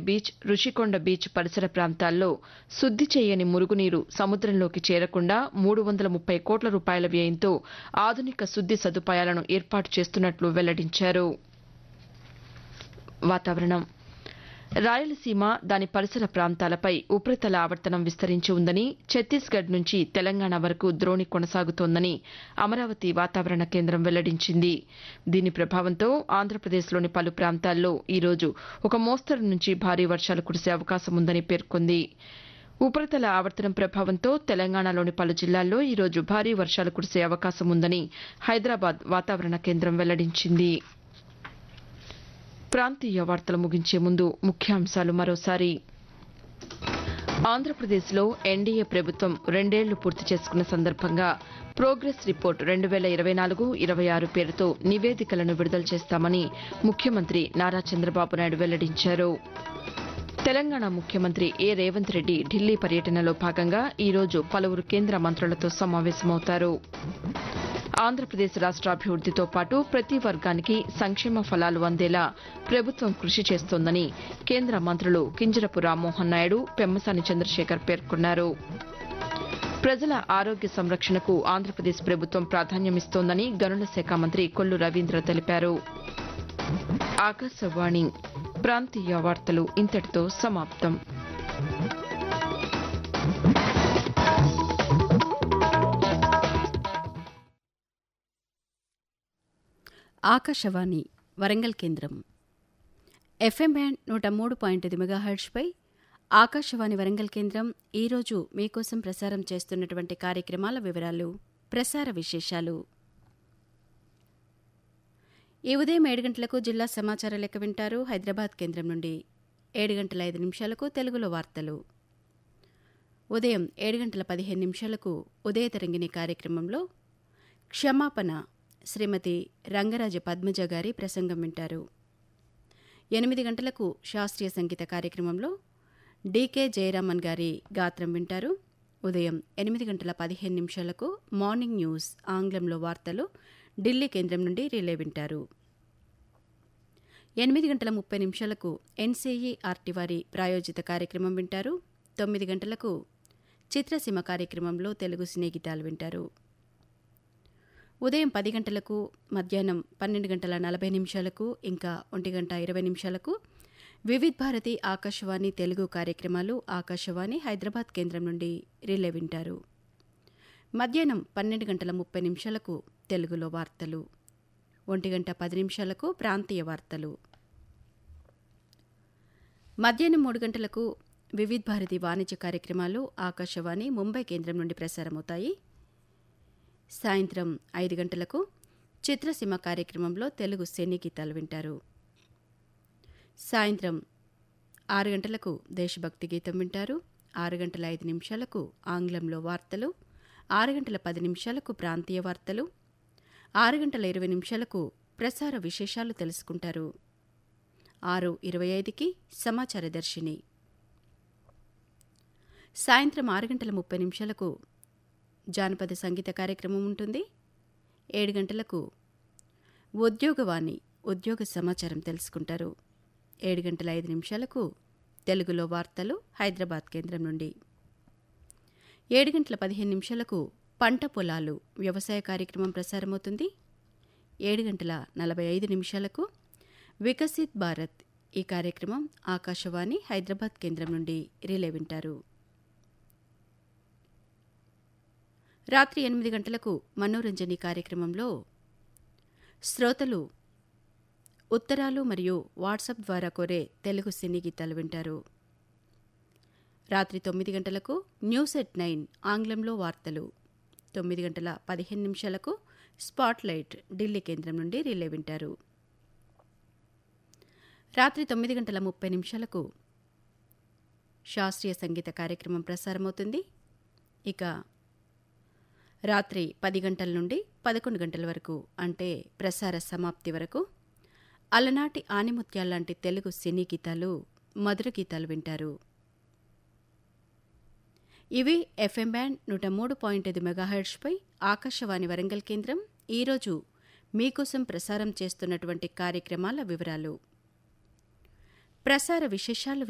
beach Rushikonda beach పరిసర ప్రాంతాల్లో శుద్ది చేయని మురుగునీరు సముద్రంలోకి చేరకుండా మూడు వందల ముప్పై కోట్ల రూపాయల వ్యయంతో ఆధునిక శుద్ది సదుపాయాలను ఏర్పాటు చేస్తున్నట్లు వెల్లడించారు వాతావరణం రాయలసీమ దాని పరిసర ప్రాంతాలపై ఉపరితల ఆవర్తనం విస్తరించి ఉందని ఛత్తీస్గఢ్ నుంచి తెలంగాణ వరకు ద్రోణి కొనసాగుతోందని అమరావతి వాతావరణ కేంద్రం వెల్లడించింది దీని ప్రభావంతో ఆంధ్రప్రదేశ్లోని పలు ప్రాంతాల్లో ఈరోజు ఒక మోస్తరు నుంచి భారీ వర్షాలు కురిసే అవకాశం ఉందని పేర్కొంది ఉపరితల ఆవర్తనం ప్రభావంతో తెలంగాణలోని పలు జిల్లాల్లో ఈరోజు భారీ వర్షాలు కురిసే అవకాశం ఉందని హైదరాబాద్ వాతావరణ కేంద్రం వెల్లడించింది ప్రాంతీయ వార్తలు ముగించే ముందు ముఖ్యాంశాలు మరోసారి ఆంధ్రప్రదేశ్లో ఎన్డీఏ ప్రభుత్వం రెండేళ్లు పూర్తి చేసుకున్న సందర్భంగా ప్రోగ్రెస్ రిపోర్ట్ రెండు వేల ఇరవై నాలుగు ఇరవై ఆరు పేరుతో నివేదికలను విడుదల చేస్తామని ముఖ్యమంత్రి నారా చంద్రబాబు నాయుడు వెల్లడించారు తెలంగాణ ముఖ్యమంత్రి ఏ రేవంత్ రెడ్డి ఢిల్లీ పర్యటనలో భాగంగా ఈరోజు పలువురు కేంద్ర మంత్రులతో సమావేశమవుతారు ఆంధ్రప్రదేశ్ రాష్ట్రాభివృద్దితో పాటు ప్రతి వర్గానికి సంక్షేమ ఫలాలు అందేలా ప్రభుత్వం కృషి చేస్తోందని కేంద్ర మంత్రులు కింజరపు రామ్మోహన్ నాయుడు పెమ్మసాని చంద్రశేఖర్ పేర్కొన్నారు ప్రజల ఆరోగ్య సంరక్షణకు ఆంధ్రప్రదేశ్ ప్రభుత్వం ప్రాధాన్యమిస్తోందని గనుల శాఖ మంత్రి కొల్లు రవీంద్ర తెలిపారు ఆకాశవాణి ప్రాంతీయ వార్తలు ఇంతటితో సమాప్తం ఆకాశవాణి వరంగల్ కేంద్రం ఎఫ్ఎం బ్యాండ్ నూట మూడు పాయింట్ ఐదు మెగాహెర్ట్స్పై ఆకాశవాణి వరంగల్ కేంద్రం ఈరోజు మీకోసం ప్రసారం చేస్తున్నటువంటి కార్యక్రమాల వివరాలు ప్రసార విశేషాలు ఈ ఉదయం ఏడు గంటలకు జిల్లా సమాచార లెక్క వింటారు హైదరాబాద్ కేంద్రం నుండి ఏడు గంటల ఐదు నిమిషాలకు తెలుగులో వార్తలు ఉదయం ఏడు గంటల పదిహేను నిమిషాలకు ఉదయ తరంగిణి కార్యక్రమంలో క్షమాపణ శ్రీమతి రంగరాజ పద్మజ గారి ప్రసంగం వింటారు ఎనిమిది గంటలకు శాస్త్రీయ సంగీత కార్యక్రమంలో డీకే జయరామన్ గారి గాత్రం వింటారు ఉదయం ఎనిమిది గంటల పదిహేను నిమిషాలకు మార్నింగ్ న్యూస్ ఆంగ్లంలో వార్తలు ఢిల్లీ కేంద్రం నుండి రిలే వింటారు ఎనిమిది గంటల ముప్పై నిమిషాలకు ఎన్సీఈఆర్టీ వారి ప్రాయోజిత కార్యక్రమం వింటారు తొమ్మిది గంటలకు చిత్రసీమ కార్యక్రమంలో తెలుగు సినీ గీతాలు వింటారు ఉదయం పది గంటలకు మధ్యాహ్నం పన్నెండు గంటల నలభై నిమిషాలకు ఇంకా ఒంటి గంట ఇరవై నిమిషాలకు వివిధ్ భారతి ఆకాశవాణి తెలుగు కార్యక్రమాలు ఆకాశవాణి హైదరాబాద్ కేంద్రం నుండి రిలే వింటారు మధ్యాహ్నం పన్నెండు గంటల ముప్పై నిమిషాలకు తెలుగులో వార్తలు ఒంటి గంట పది నిమిషాలకు ప్రాంతీయ వార్తలు మధ్యాహ్నం మూడు గంటలకు వివిధ్ భారతి వాణిజ్య కార్యక్రమాలు ఆకాశవాణి ముంబై కేంద్రం నుండి ప్రసారమవుతాయి సాయంత్రం ఐదు గంటలకు చిత్రసీమ కార్యక్రమంలో తెలుగు సినీ గీతాలు వింటారు సాయంత్రం ఆరు గంటలకు దేశభక్తి గీతం వింటారు ఆరు గంటల ఐదు నిమిషాలకు ఆంగ్లంలో వార్తలు ఆరు గంటల పది నిమిషాలకు ప్రాంతీయ వార్తలు ఆరు గంటల ఇరవై నిమిషాలకు ప్రసార విశేషాలు తెలుసుకుంటారు ఆరు ఇరవై ఐదుకి సమాచార దర్శిని సాయంత్రం ఆరు గంటల ముప్పై నిమిషాలకు జానపద సంగీత కార్యక్రమం ఉంటుంది ఏడు గంటలకు ఉద్యోగవాణి ఉద్యోగ సమాచారం తెలుసుకుంటారు ఏడు గంటల ఐదు నిమిషాలకు తెలుగులో వార్తలు హైదరాబాద్ కేంద్రం నుండి ఏడు గంటల పదిహేను నిమిషాలకు పంట పొలాలు వ్యవసాయ కార్యక్రమం ప్రసారమవుతుంది ఏడు గంటల నలభై ఐదు నిమిషాలకు వికసిత్ భారత్ ఈ కార్యక్రమం ఆకాశవాణి హైదరాబాద్ కేంద్రం నుండి రిలే వింటారు రాత్రి ఎనిమిది గంటలకు మనోరంజని కార్యక్రమంలో శ్రోతలు ఉత్తరాలు మరియు వాట్సాప్ ద్వారా కోరే తెలుగు సినీ గీతాలు వింటారు రాత్రి తొమ్మిది గంటలకు న్యూస్ ఎట్ నైన్ ఆంగ్లంలో వార్తలు తొమ్మిది గంటల పదిహేను నిమిషాలకు స్పాట్లైట్ ఢిల్లీ కేంద్రం నుండి రిలే వింటారు రాత్రి తొమ్మిది గంటల ముప్పై నిమిషాలకు శాస్త్రీయ సంగీత కార్యక్రమం ప్రసారమవుతుంది ఇక రాత్రి పది గంటల నుండి పదకొండు గంటల వరకు అంటే ప్రసార సమాప్తి వరకు అలనాటి ఆనిముత్యాల్లాంటి తెలుగు సినీ గీతాలు మధుర గీతాలు వింటారు ఇవి ఎఫ్ఎం బ్యాండ్ నూట మూడు పాయింట్ ఐదు మెగాహెర్ట్స్పై ఆకాశవాణి వరంగల్ కేంద్రం ఈరోజు మీకోసం ప్రసారం చేస్తున్నటువంటి కార్యక్రమాల వివరాలు ప్రసార విశేషాలు